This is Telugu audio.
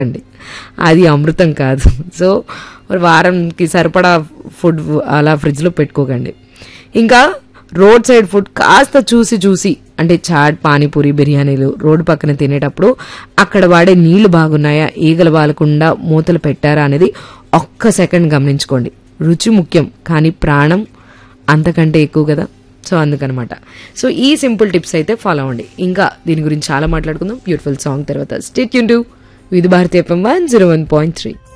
అండి అది అమృతం కాదు సో వారంకి సరిపడా ఫుడ్ అలా ఫ్రిడ్జ్లో పెట్టుకోకండి ఇంకా రోడ్ సైడ్ ఫుడ్ కాస్త చూసి చూసి అంటే చాట్ పానీపూరి బిర్యానీలు రోడ్డు పక్కన తినేటప్పుడు అక్కడ వాడే నీళ్లు బాగున్నాయా ఈగలు వాలకుండా మూతలు పెట్టారా అనేది ఒక్క సెకండ్ గమనించుకోండి రుచి ముఖ్యం కానీ ప్రాణం అంతకంటే ఎక్కువ కదా సో అందుకనమాట సో ఈ సింపుల్ టిప్స్ అయితే ఫాలో అవ్వండి ఇంకా దీని గురించి చాలా మాట్లాడుకుందాం బ్యూటిఫుల్ సాంగ్ తర్వాత స్టేట్ యూన్ to Vividh Bharati FM one zero one point three